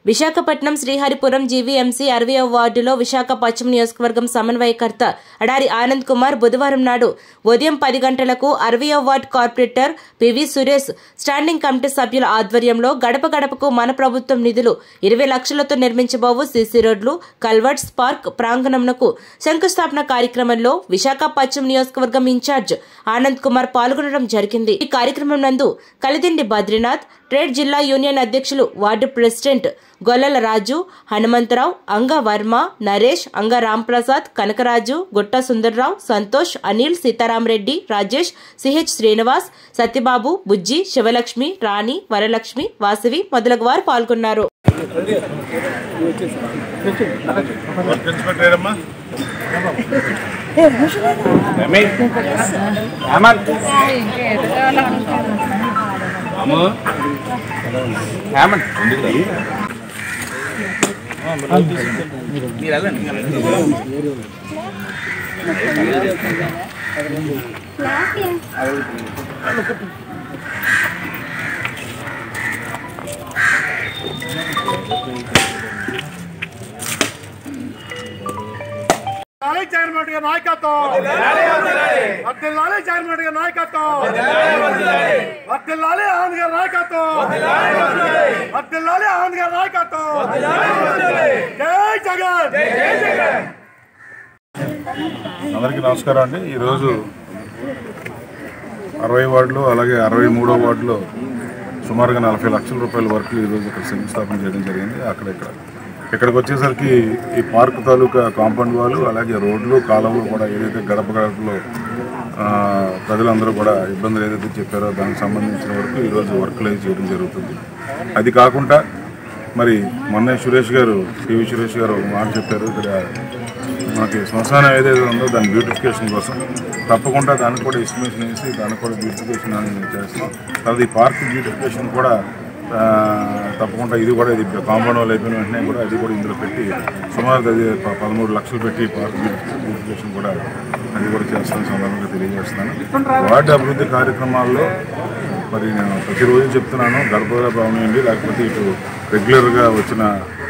Visakhapatnam Sriharipuram GVMC అరవయవ వార్డులో విశాఖ పశ్చిమ నియోజకవర్గం సమన్వయకర్త అడారి ఆనంద్ కుమార్ బుధవారం నాడు ఉదయం పది గంటలకు అరవయవ ward corporator P V Suresh standing committee సభ్యుల ఆధ్వర్యంలో గడప గడపకు మన ప్రభుత్వం నిధులు ఇరవై లక్షలతో నిర్మించబోవు సీసీ రోడ్లు కల్వర్ట్స్ పార్క్ ప్రాంగణంకు శంకుస్థాపన కార్యక్రమంలో విశాఖ పశ్చిమ నియోజకవర్గం ఇన్ఛార్జ్ ఆనంద్ కుమార్ పాల్గొనడం జరిగింది ఈ కార్యక్రమం నందు కలిదిండి బద్రీనాథ్ ట్రేడ్ జిల్లా యూనియన్ అధ్యక్షులు ward president Gollala Raju Hanumantharao Anga Varma Naresh Anga Ramprasad Kanakaraju Gutta Sundarrao Santosh Anil Seetharamareddy Rajesh C H Srinivas Satyababu Bujji Sivalakshmi Rani Varalakshmi Vasavi మొదలగు వారు పాల్గొన్నారు వర్క్ ఇన్స్పెక్టర్ ఏరమ్మా అమ్ము లాలే చైర్మన్ గారి నాయకత్వం వర్దిల్లాలే చైర్మన్ గారి నాయకత్వం వర్దిల్లాలే ఆనంద్ గారి నాయకత్వం వర్దిల్లాలే ఆనంద్ గారి నాయకత్వం జై జగన్ అందరికీ నమస్కారం అండి ఈరోజు అరవై వార్డులో అలాగే అరవై మూడో వార్డులో సుమారుగా నలభై లక్షల రూపాయల వరకు ఈరోజు ఇక్కడ శంకుస్థాపన చేయడం జరిగింది అక్కడ ఇక్కడ ఇక్కడికి వచ్చేసరికి ఈ పార్క్ తాలూకా కాంపౌండ్ వాళ్ళు అలాగే రోడ్లు కాలువలు కూడా ఏదైతే గడప గడపలో ఆ, ప్రజలందరూ కూడా ఇబ్బందులు ఏదైతే చెప్పారో దానికి సంబంధించిన వరకు ఈరోజు వర్క్లు అయితే చేయడం జరుగుతుంది అది కాకుండా మరి మొన్న సురేష్ గారు టీవీ సురేష్ గారు ఒక మాట చెప్పారు ఇక్కడ మనకి శ్మశానం ఏదైతే ఉందో దాని బ్యూటిఫికేషన్ కోసం తప్పకుండా దానికి కూడా ఎస్టిమేషన్ వేసి దానికి కూడా బ్యూటిఫికేషన్ అనేది చేస్తాం తర్వాత ఈ పార్క్ బ్యూటిఫికేషన్ కూడా ఆ, తప్పకుండా ఇది కూడా ఇది కాంపౌండ్ వాళ్ళు అయిపోయిన వెంటనే కూడా అది కూడా ఇందులో పెట్టి సుమారు అది ప- పదమూడు లక్షలు పెట్టి పార్క్ బ్యూటిఫికేషన్ కూడా అది కూడా చేస్తాను సందర్భంగా తెలియజేస్తున్నాను వార్డు అభివృద్ధి కార్యక్రమాల్లో మరి నేను ప్రతిరోజు చెప్తున్నాను గడప గడప అవనివ్వండి లేకపోతే ఇటు రెగ్యులర్గా వచ్చిన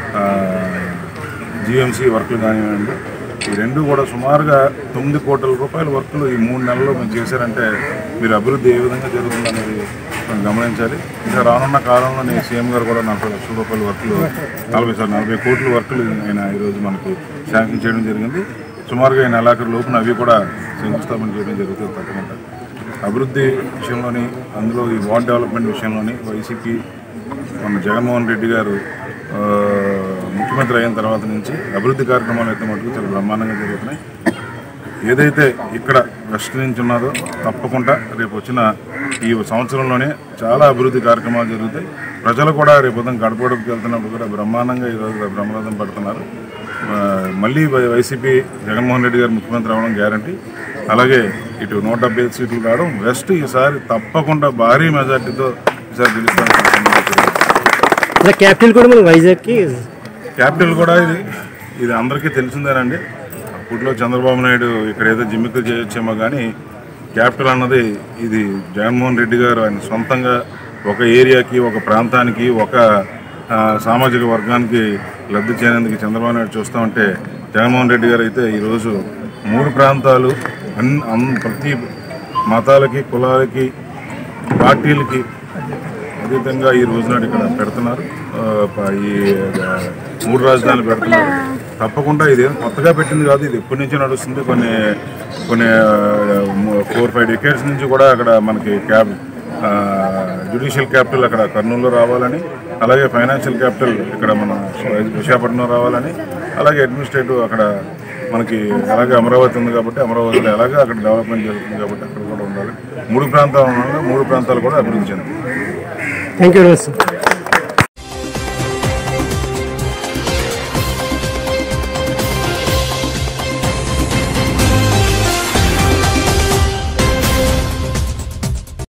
జిఎంసీ వర్క్లు కానివ్వండి ఈ రెండు కూడా సుమారుగా తొమ్మిది కోట్ల రూపాయల వర్క్లు ఈ మూడు నెలల్లో మేము చేశారంటే మీరు అభివృద్ధి ఏ విధంగా జరుగుతుందనేది మనం గమనించాలి ఇంకా రానున్న కాలంలో నేను సీఎం గారు కూడా నలభై లక్షల రూపాయల వర్క్లు నలభై సార్ నలభై కోట్ల వర్క్లు ఆయన ఈరోజు మనకి శాంక్షన్ చేయడం జరిగింది సుమారుగా ఈ నెలాఖరు లోపున అవి కూడా శంకుస్థాపన చేయడం జరుగుతుంది తప్పకుండా అభివృద్ధి విషయంలోని అందులో ఈ వార్డ్ డెవలప్మెంట్ విషయంలోని వైసీపీ మన జగన్మోహన్ రెడ్డి గారు ఆ, ముఖ్యమంత్రి అయిన తర్వాత నుంచి అభివృద్ధి కార్యక్రమాలు అయితే మటుకు చాలా బ్రహ్మాండంగా జరుగుతున్నాయి ఏదైతే ఇక్కడ వెస్ట్ నుంచి ఉన్నదో తప్పకుండా రేపు వచ్చిన ఈ సంవత్సరంలోనే చాలా అభివృద్ధి కార్యక్రమాలు జరుగుతాయి ప్రజలు కూడా రేపు ఉదయం గడపడకు వెళ్తున్నప్పుడు కూడా బ్రహ్మాండంగా ఈరోజు బ్రహ్మరథం పడుతున్నారు ఆ, మళ్ళీ వై- వైసీపీ జగన్మోహన్ రెడ్డి గారు ముఖ్యమంత్రి అవ్వడం గ్యారంటీ అలాగే ఇటు నూట డెబ్బై ఐదు సీట్లు రావడం వెస్ట్ ఈసారి తప్పకుండా భారీ మెజార్టీతో ఈసారి గెలుస్తారని ఇలా క్యాపిటల్ కూడా మనం వైజాగ్కి క్యాపిటల్ కూడా ఇది ఇది అందరికీ తెలిసిందేనండి అప్పట్లో చంద్రబాబు నాయుడు ఇక్కడ ఏదో జిమ్మికులు చేయొచ్చేమో కానీ క్యాపిటల్ అన్నది ఇది జగన్మోహన్ రెడ్డి గారు ఆయన సొంతంగా ఒక ఏరియాకి ఒక ప్రాంతానికి ఒక ఆ, సామాజిక వర్గానికి లబ్ధి చేయనందుకు చంద్రబాబు నాయుడు చూస్తూ ఉంటే జగన్మోహన్ రెడ్డి గారు అయితే ఈరోజు మూడు ప్రాంతాలు అన్ అన్ ప్రతి మతాలకి కులాలకి పార్టీలకి అదేవిధంగా ఈ రోజు నాడు ఇక్కడ పెడుతున్నారు ఆ, ప- ఈ ఆ, మూడు రాజధానులు పెడుతున్నారు తప్పకుండా ఇది కొత్తగా పెట్టింది కాదు ఇది ఎప్పటి నుంచో నడుస్తుంది కొన్ని కొన్ని ఫోర్ ఫైవ్ డికేట్స్ నుంచి కూడా అక్కడ మనకి క్యాబ్ జ్యుడిషియల్ క్యాపిటల్ అక్కడ కర్నూలులో రావాలని అలాగే ఫైనాన్షియల్ క్యాపిటల్ ఇక్కడ మన విశాఖపట్నం రావాలని అలాగే అడ్మినిస్ట్రేటివ్ అక్కడ మనకి అలాగే అమరావతి ఉంది కాబట్టి అమరావతిలో ఎలాగే అక్కడ డెవలప్మెంట్ జరుగుతుంది కాబట్టి అక్కడ కూడా ఉండాలి మూడు ప్రాంతాలు ఉన్నాయి మూడు ప్రాంతాలు కూడా అభివృద్ధి చెందాయి thank you very much sir